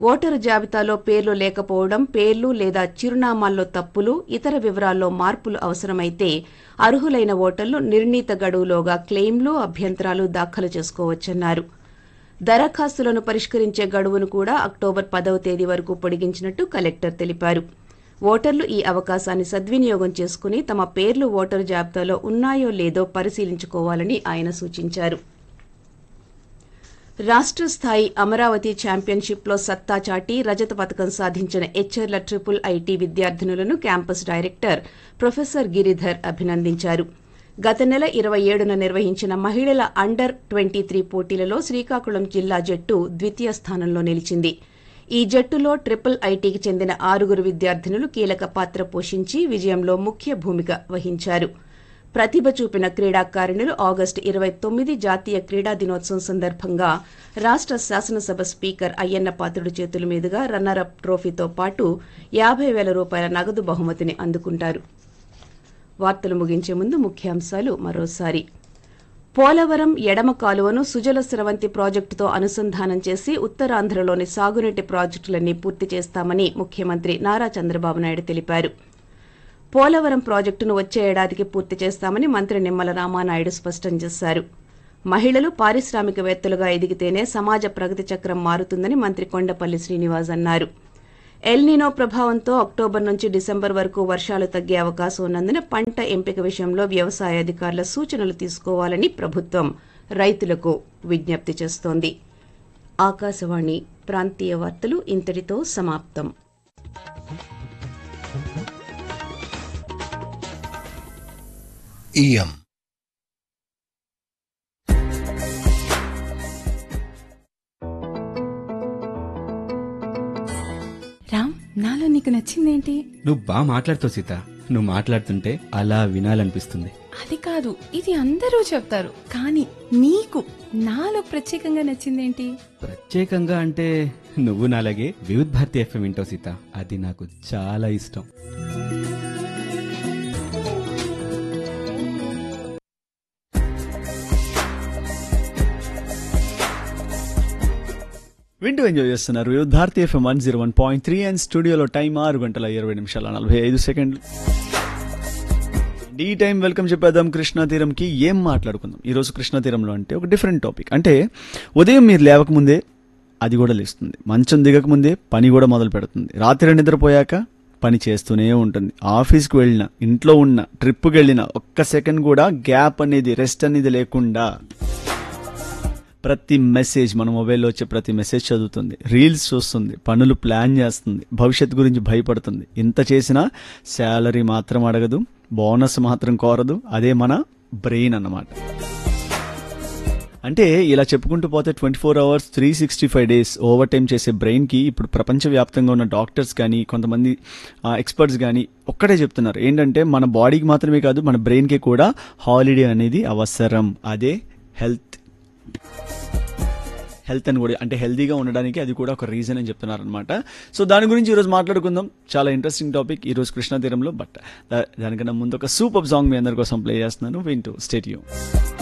voter జాబితాలో పేర్లు లేకపోవడం పేర్లు లేదా చిరునామాల్లో తప్పులు ఇతర వివరాల్లో మార్పులు అవసరమైతే అర్హులైన ఓటర్లు నిర్ణీత గడువులోగా క్లెయిమ్లు అభ్యంతరాలు దాఖలు చేసుకోవచ్చన్నారు దరఖాస్తులను పరిష్కరించే గడువును కూడా అక్టోబర్ పదవ తేదీ వరకు పొడిగించినట్టు కలెక్టర్ తెలిపారు ఓటర్లు ఈ అవకాశాన్ని సద్వినియోగం చేసుకుని తమ పేర్లు ఓటరు జాబితాలో ఉన్నాయో లేదో పరిశీలించుకోవాలని ఆయన సూచించారు రాష్ట్ర స్థాయి అమరావతి ఛాంపియన్షిప్లో సత్తా చాటి రజత పథకం సాధించిన హెచ్ఆర్ల ట్రిపుల్ ఐటీ విద్యార్థినులను క్యాంపస్ డైరెక్టర్ ప్రొఫెసర్ గిరిధర్ అభినందించారు గత నెల ఇరవై ఏడున నిర్వహించిన మహిళల అండర్ ట్వంటీ త్రీ పోటీలలో శ్రీకాకుళం జిల్లా జట్టు ద్వితీయ స్థానంలో నిలిచింది ఈ జట్టులో ట్రిపుల్ ఐటీకి చెందిన ఆరుగురు విద్యార్థినులు కీలక పాత్ర పోషించి విజయంలో ముఖ్య భూమిక వహించారు ప్రతిభ చూపిన క్రీడాకారిణులు ఆగస్టు ఇరవై తొమ్మిది జాతీయ క్రీడా దినోత్సవం సందర్భంగా రాష్ట్ర శాసనసభ స్పీకర్ అయ్యన్న పాత్రుడు చేతుల మీదుగా రన్నరప్ ట్రోఫీతో పాటు యాభై వేల రూపాయల నగదు బహుమతిని అందుకుంటారు వార్తలు ముగించే ముందు ముఖ్యాంశాలు మరోసారి పోలవరం ఎడమ కాలువను సుజల స్రవంతి ప్రాజెక్టుతో అనుసంధానం చేసి ఉత్తరాంధ్రలోని సాగునీటి ప్రాజెక్టులన్నీ పూర్తి చేస్తామని ముఖ్యమంత్రి నారా చంద్రబాబు నాయుడు తెలిపారు పోలవరం ప్రాజెక్టును వచ్చే ఏడాదికి పూర్తి చేస్తామని మంత్రి నిమ్మల రామానాయుడు స్పష్టం చేశారు మహిళలు పారిశ్రామికవేత్తలుగా ఎదిగితేనే సమాజ ప్రగతి చక్రం మారుతుందని మంత్రి కొండపల్లి శ్రీనివాస్ అన్నారు ఎల్నీనో ప్రభావంతో అక్టోబర్ నుంచి డిసెంబర్ వరకు వర్షాలు తగ్గే అవకాశం ఉన్నందున పంట ఎంపిక విషయంలో వ్యవసాయ అధికారుల సూచనలు తీసుకోవాలని ప్రభుత్వం రైతులకు విజ్ఞప్తి చేస్తోంది ఆకాశవాణి ప్రాంతీయ వార్తలు ఇంతటితో సమాప్తం ఇయం రామ్ నాలో నీకు నచ్చిందేంటి నువ్వు బాగా మాట్లాడుతావు సీత నువ్వు మాట్లాడుతుంటే అలా వినాలనిపిస్తుంది అది కాదు ఇది అందరూ చెప్తారు కానీ నీకు నాలో ప్రత్యేకంగా నచ్చిందేంటి ప్రత్యేకంగా అంటే నువ్వు నాలాగే వివిధ్ భారతి ఎఫ్ఎం వింటావు సీత అది నాకు చాలా ఇష్టం వింటూ ఎంజాయ్ చేస్తున్నారు Vividh Bharati FM one zero one point three and స్టూడియోలో టైం ఆరు గంటల ఇరవై నిమిషాల నలభై ఐదు సెకండ్లు ఈ టైం వెల్కమ్ చెప్పేద్దాం కృష్ణా తీరంకి ఏం మాట్లాడుకుందాం ఈరోజు కృష్ణా తీరంలో అంటే ఒక డిఫరెంట్ టాపిక్ అంటే ఉదయం మీరు లేవకముందే అది కూడా లేస్తుంది మంచం దిగకముందే పని కూడా మొదలు పెడుతుంది రాత్రి నిద్రపోయాక పని చేస్తూనే ఉంటుంది ఆఫీస్కి వెళ్ళిన ఇంట్లో ఉన్న ట్రిప్కి వెళ్ళిన ఒక్క సెకండ్ కూడా గ్యాప్ అనేది రెస్ట్ అనేది లేకుండా ప్రతి మెసేజ్ మన మొబైల్లో వచ్చే ప్రతి మెసేజ్ చదువుతుంది రీల్స్ చూస్తుంది పనులు ప్లాన్ చేస్తుంది భవిష్యత్తు గురించి భయపడుతుంది ఇంత చేసినా శాలరీ మాత్రం అడగదు బోనస్ మాత్రం కోరదు అదే మన బ్రెయిన్ అన్నమాట అంటే ఇలా చెప్పుకుంటూ పోతే twenty four hours three sixty five days over time చేసే బ్రెయిన్కి ఇప్పుడు ప్రపంచవ్యాప్తంగా ఉన్న డాక్టర్స్ కానీ కొంతమంది ఎక్స్పర్ట్స్ కానీ ఒక్కటే చెప్తున్నారు ఏంటంటే మన బాడీకి మాత్రమే కాదు మన బ్రెయిన్కి కూడా హాలిడే అనేది అవసరం అదే హెల్త్ హెల్త్ అని కూడా అంటే హెల్తీగా ఉండడానికి అది కూడా ఒక రీజన్ అని చెప్తున్నారు అనమాట సో దాని గురించి ఈరోజు మాట్లాడుకుందాం చాలా ఇంట్రెస్టింగ్ టాపిక్ ఈరోజు కృష్ణా తీరంలో బట్ దానికన్నా ముందు ఒక సూపర్ సాంగ్ మీ అందరి కోసం ప్లే చేస్తున్నాను వింటూ స్టేడియం